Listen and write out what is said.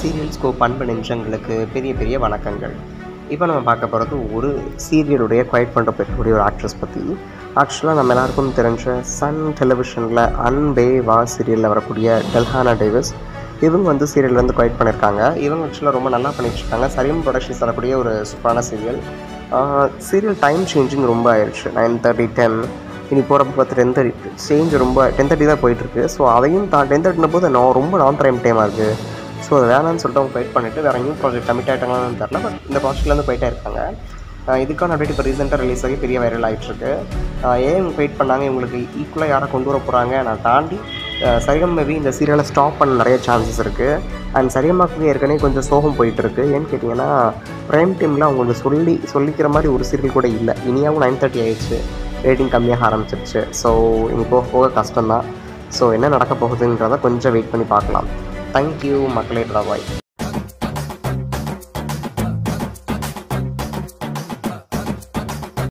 serial scope அன்பு நிமிஷங்களுக்கு பெரிய பெரிய வணக்கங்கள் இப்போ நம்ம பார்க்க போகிறது ஒரு சீரியலுடைய குவைட் பண்ணுற பெற்றக்கூடிய ஒரு ஆக்ட்ரஸ் பற்றி ஆக்சுவலாக நம்ம எல்லாருக்கும் தெரிஞ்ச சன் டெலிவிஷனில் அன்பே வா சீரியலில் வரக்கூடிய டெல்ஹானா டேவிஸ் இவங்க வந்து சீரியல் வந்து குவைட் பண்ணியிருக்காங்க இவங்க ஆக்சுவலாக ரொம்ப நல்லா பண்ணிட்டு இருக்காங்க சரியம் ப்ரொடக்ஷன்ஸ் வரக்கூடிய ஒரு சூப்பரான சீரியல் சீரியல் டைம் சேஞ்சிங் ரொம்ப ஆயிடுச்சு நைன் தேர்ட்டி டென் இனி போகிறப்ப பார்த்து டென் தேர்ட்டி சேஞ்ச் ரொம்ப டென் தேர்ட்டி தான் போயிட்டுருக்கு ஸோ அதையும் தான் டென் தேர்ட்டின போது நான் ரொம்ப நான் டைம் டைமாக இருக்குது ஸோ அது வேணாம்னு சொல்லிட்டு அவங்க வெயிட் பண்ணிவிட்டு வேறு நியூ ப்ராஜெக்ட் கமிட் ஆகிட்டாங்கன்னு தெரில பட் இந்த ப்ராஜெக்ட்லேருந்து போயிட்டே இருக்காங்க ஆஹ் இதுக்கான அப்டேட் இப்போ ரீசெண்டாக ரிலீஸ் ஆகி பெரிய வைரல் ஆகிட்டுருக்கு ஏன் இவங்க வெயிட் பண்ணாங்க இவங்களுக்கு ஈக்குவலாக யாரை கொண்டு வர போகிறாங்க நான் தாண்டி ஆஹ் சரிகம் மேபி இந்த சீரியலை ஸ்டாப் பண்ண நிறைய சான்சஸ் இருக்குது அண்ட் சரிகமாக்கு ஏற்கனவே கொஞ்சம் சோகம் போயிட்டு இருக்கு ஏன்னு கேட்டிங்கன்னா ப்ரைம் டைமில் அவங்களுக்கு சொல்லி சொல்லிக்கிற மாதிரி ஒரு சீரியல் கூட இல்லை இனியாவும் நைன் தேர்ட்டி ஆயிடுச்சு ரேட்டிங் கம்மியாக ஆரம்பிச்சிருச்சு ஸோ இனி போக போக கஷ்டம்தான் ஸோ என்ன நடக்க போகுதுன்றதை கொஞ்சம் வெயிட் பண்ணி பார்க்கலாம் தேங்க்யூ மக்களே பாய்